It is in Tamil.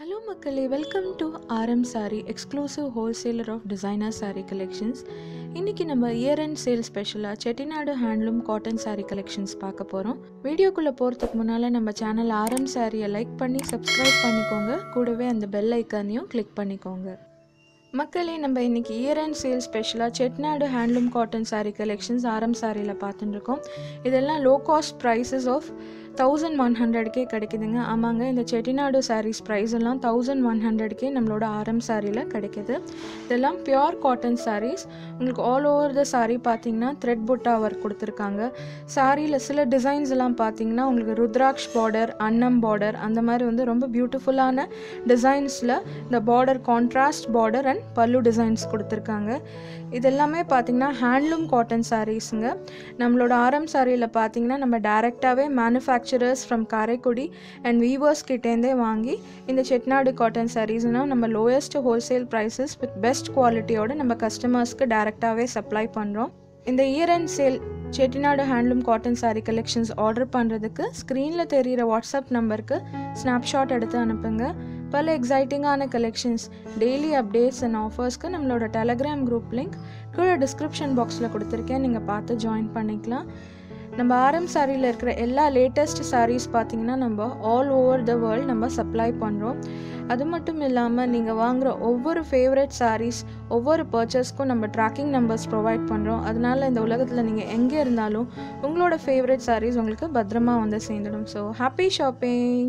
ஹலோ மக்களே welcome to RM sari exclusive wholesaler of designer sari collections இன்றைக்கி நம்ம இயர் அண்ட் சேல் ஸ்பெஷலாக Chettinad handloom cotton sari collections பார்க்க போகிறோம் வீடியோக்குள்ளே போகிறதுக்கு முன்னால் நம்ம சேனல் ஆர்எம் சாரியை லைக் பண்ணி சப்ஸ்கிரைப் பண்ணிக்கோங்க கூடவே அந்த பெல் ஐக்கானையும் கிளிக் பண்ணிக்கோங்க மக்களே நம்ம இன்றைக்கி இயர் அண்ட் சேல் ஸ்பெஷலாக Chettinad handloom cotton sari collections Aaram சாரியில் பார்த்துட்டு இருக்கோம் இதெல்லாம் low cost prices of thousand one ஹண்ட்ரட்கே கிடைக்குதுங்க ஆமாங்க இந்த செட்டிநாடு சாரீஸ் ப்ரைஸ் எல்லாம் தௌசண்ட் ஒன் ஹண்ட்ரட்கே நம்மளோட ஆரம் சாரியில் கிடைக்கிது இதெல்லாம் பியோர் காட்டன் சாரீஸ் உங்களுக்கு ஆல் ஓவர் த சாரீ பார்த்தீங்கன்னா த்ரெட் புட்டா ஒர்க் கொடுத்துருக்காங்க சாரியில் சில டிசைன்ஸ் எல்லாம் பார்த்தீங்கன்னா உங்களுக்கு ருத்ராக்ஷ் பார்டர் அன்னம் பார்டர் அந்த மாதிரி வந்து ரொம்ப பியூட்டிஃபுல்லான டிசைன்ஸில் இந்த பார்டர் கான்ட்ராஸ்ட் பார்டர் அண்ட் பல்லு டிசைன்ஸ் கொடுத்துருக்காங்க இது எல்லாமே பார்த்தீங்கன்னா ஹேண்ட்லூம் காட்டன் சாரீஸுங்க நம்மளோட ஆரம் சாரியில் பார்த்தீங்கன்னா நம்ம டைரெக்டாகவே manufacturers from Karaikudi and weavers கிட்டேருந்தே வாங்கி இந்த செட்நாடு காட்டன் சாரீஸ்னால் நம்ம lowest wholesale prices with best குவாலிட்டியோட நம்ம கஸ்டமர்ஸ்க்கு டைரெக்டாகவே சப்ளை பண்ணுறோம் இந்த year and sale Chettinad handloom cotton sari collections order பண்ணுறதுக்கு ஸ்க்ரீனில் தெரிகிற வாட்ஸ்அப் நம்பருக்கு ஸ்னாப்ஷாட் எடுத்து அனுப்புங்க பல எக்ஸைட்டிங்கான கலெக்ஷன்ஸ் டெய்லி அப்டேட்ஸ் அண்ட் ஆஃபர்ஸ்க்கு நம்மளோட டெலகிராம் குரூப் லிங்க் கீழே டிஸ்கிரிப்ஷன் பாக்ஸில் கொடுத்துருக்கேன் நீங்கள் பார்த்து ஜாயின் பண்ணிக்கலாம் நம்ம ஆரம் சாரியில் இருக்கிற எல்லா லேட்டஸ்ட் சாரீஸ் பார்த்தீங்கன்னா நம்ம ஆல் ஓவர் த வேர்ல்ட் நம்ம சப்ளை பண்ணுறோம் அது மட்டும் இல்லாமல் நீங்கள் வாங்குகிற ஒவ்வொரு ஃபேவரட் சாரீஸ் ஒவ்வொரு பர்ச்சேஸ்க்கும் நம்ம ட்ராக்கிங் நம்பர்ஸ் ப்ரொவைட் பண்ணுறோம் அதனால் இந்த உலகத்தில் நீங்கள் எங்கே இருந்தாலும் உங்களோட ஃபேவரட் சாரீஸ் உங்களுக்கு பத்திரமா வந்து சேர்ந்துடும் ஸோ ஹாப்பி ஷாப்பிங்